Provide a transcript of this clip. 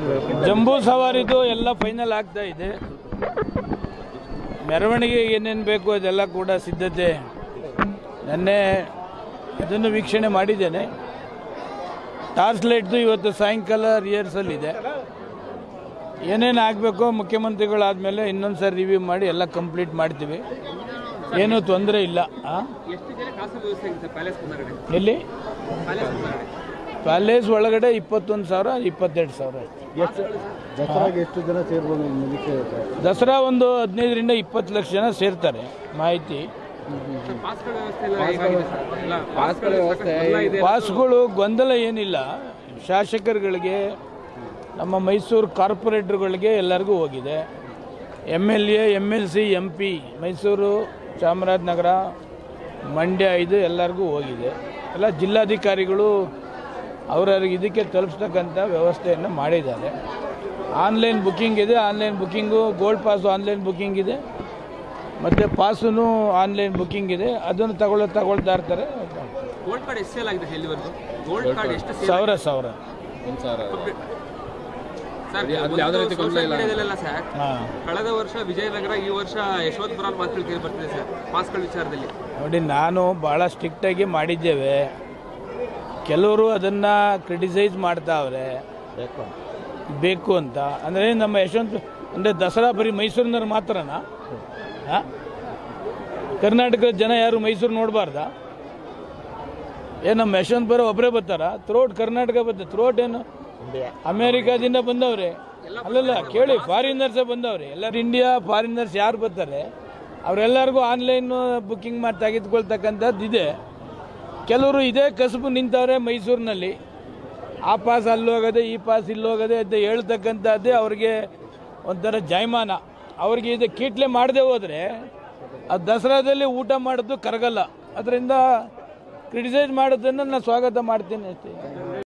ಜಂಬೂ ಸವಾರಿದು ಎಲ್ಲ ಫೈನಲ್ ಆಗ್ತಾ ಇದೆ ಮೆರವಣಿಗೆ ಏನೇನು ಬೇಕು ಅದೆಲ್ಲ ಕೂಡ ಸಿದ್ಧತೆ ನೆನ್ನೆ ಅದನ್ನು ವೀಕ್ಷಣೆ ಮಾಡಿದ್ದೇನೆ ಟಾರ್ಚ್ ಲೈಟ್ದು ಇವತ್ತು ಸಾಯಂಕಾಲ ರಿಹರ್ಸಲ್ ಇದೆ ಏನೇನು ಆಗಬೇಕು ಮುಖ್ಯಮಂತ್ರಿಗಳಾದಮೇಲೆ ಇನ್ನೊಂದು ಸರಿ ರಿವ್ಯೂ ಮಾಡಿ ಎಲ್ಲ ಕಂಪ್ಲೀಟ್ ಮಾಡ್ತೀವಿ ಏನೂ ತೊಂದರೆ ಇಲ್ಲ ಆ? ಎಷ್ಟು ಜನ ಕಾಸು ವ್ಯವಸ್ಥೆ ಆಗಿದೆ ಸರ್ ಪ್ಯಾಲೇಸ್ ಮುಂದಗಡೆ ಎಲ್ಲಿ ಪ್ಯಾಲೇಸ್ ಮುಂದಗಡೆ ಪ್ಯಾಲೇಸ್ ಒಳಗಡೆ ಇಪ್ಪತ್ತೊಂದು ಸಾವಿರ ಇಪ್ಪತ್ತೆರಡು ಸಾವಿರ ಎಷ್ಟು ದಸರಾಗೆ ಎಷ್ಟು ಜನ ಸೇರ್ಬೋದು ನಿರೀಕ್ಷೆ ಇದೆ ದಸರಾ ಒಂದು ಹದಿನೈದರಿಂದ ಇಪ್ಪತ್ತು ಲಕ್ಷ ಜನ ಸೇರ್ತಾರೆ ಮಾಹಿತಿ ಸರ್ ಪಾಸ್ಗಳ ವ್ಯವಸ್ಥೆ ಎಲ್ಲ ಹೇಗಾಗಿದೆ ಸರ್ ಎಲ್ಲ ಪಾಸ್ಗಳ ವ್ಯವಸ್ಥೆ ಇದೆ ಪಾಸ್ಗಳು ಗೊಂದಲ ಏನಿಲ್ಲ ಶಾಸಕರುಗಳಿಗೆ ನಮ್ಮ ಮೈಸೂರು ಕಾರ್ಪೊರೇಟರ್ಗಳಿಗೆ ಎಲ್ಲರಿಗೂ ಹೋಗಿದೆ M L A M L C M P Mysuru Chamarajanagar Mandya ಇದು ಎಲ್ಲರಿಗೂ ಹೋಗಿದೆ ಎಲ್ಲ ಜಿಲ್ಲಾಧಿಕಾರಿಗಳು ಅವರವ್ರಿಗೆ ಇದಕ್ಕೆ ತಲುಪಿಸ್ತಕ್ಕಂಥ ವ್ಯವಸ್ಥೆಯನ್ನು ಮಾಡಿದ್ದಾರೆ ಆನ್ಲೈನ್ ಬುಕ್ಕಿಂಗ್ ಇದೆ online booking gold pass online booking ಇದೆ ಮತ್ತು ಪಾಸು ಆನ್ಲೈನ್ ಬುಕ್ಕಿಂಗ್ ಇದೆ ಅದನ್ನು ತಗೊಳ್ಳೋ ತಗೊಳ್ತಾ ಇರ್ತಾರೆ ಗೋಲ್ಡ್ ಕಾರ್ಡ್ ಎಷ್ಟು ಸೇಲ್ ಆಗಿದೆ ಎಲ್ಲಿವರೆಗೂ ಗೋಲ್ಡ್ ಕಾರ್ಡ್ ಎಷ್ಟು ಸೇಲ್ ಸಾವಿರ ಸಾವಿರ ಸರ್ ಯಾವುದೇ ರೀತಿ ಮೀಡಿಯಾದಲ್ಲೆಲ್ಲ ಸರ್ ಹಾಂ ಕಳೆದ ವರ್ಷ ವಿಜಯನಗರ ಈ ವರ್ಷ ಯಶವಂತಪುರ ಮಾತುಗಳು ಕೇಳಿ ಬರ್ತಿದೆ ಸರ್ ಪಾಸ್ಗಳ ವಿಚಾರದಲ್ಲಿ ನೋಡಿ ನಾನು ಭಾಳ ಸ್ಟ್ರಿಕ್ಟಾಗಿ ಮಾಡಿದ್ದೇವೆ ಕೆಲವರು ಅದನ್ನು ಕ್ರಿಟಿಸೈಸ್ ಮಾಡ್ತಾವ್ರೆ ಬೇಕು ಅಂತ ಅಂದರೆ ನಮ್ಮ ಯಶವಂತ ಅಂದರೆ ದಸರಾ ಬರೀ ಮೈಸೂರಿನವ್ರು ಮಾತ್ರನಾ ಆ? ಕರ್ನಾಟಕದ ಜನ ಯಾರು ಮೈಸೂರು ನೋಡಬಾರ್ದಾ ಏನು ನಮ್ಮ ಯಶವಂತಪುರ ಒಬ್ಬರೇ ಬರ್ತಾರ ಥ್ರೋಟ್ ಕರ್ನಾಟಕ ಬರ್ತಾರೆ ಥ್ರೋಟ್ ಏನು ಅಮೇರಿಕಾದಿಂದ ಬಂದವ್ರೆ ಅಲ್ಲಲ್ಲ ಕೇಳಿ ಫಾರಿನರ್ಸೇ ಬಂದವ್ರೆ ಎಲ್ಲರೂ ಇಂಡಿಯಾ ಫಾರಿನರ್ಸ್ ಯಾರು ಬರ್ತಾರೆ ಅವರೆಲ್ಲರಿಗೂ ಆನ್ಲೈನ್ ಬುಕ್ಕಿಂಗ್ ಮಾಡಿ ತೆಗೆದುಕೊಳ್ತಕ್ಕಂಥದ್ದು ಇದೆ ಕೆಲವರು ಇದೇ ಕಸುಬು ನಿಂತವ್ರೆ ಮೈಸೂರಿನಲ್ಲಿ ಆ ಪಾಸ್ ಅಲ್ಲಿ ಹೋಗೋದೆ ಈ ಪಾಸ್ ಇಲ್ಲಿ ಹೋಗೋದೆ ಅಂತ ಹೇಳ್ತಕ್ಕಂಥದ್ದೇ ಅವ್ರಿಗೆ ಒಂಥರ ಜಾಯಮಾನ ಅವ್ರಿಗೆ ಇದು ಕೀಟ್ಲೆ ಮಾಡದೆ ಹೋದರೆ ಆ ದಸರಾದಲ್ಲಿ ಊಟ ಮಾಡೋದು ಕರಗಲ್ಲ ಅದರಿಂದ ಕ್ರಿಟಿಸೈಸ್ ಮಾಡೋದನ್ನು ನಾನು ಸ್ವಾಗತ ಮಾಡ್ತೀನಿ ಅಷ್ಟೇ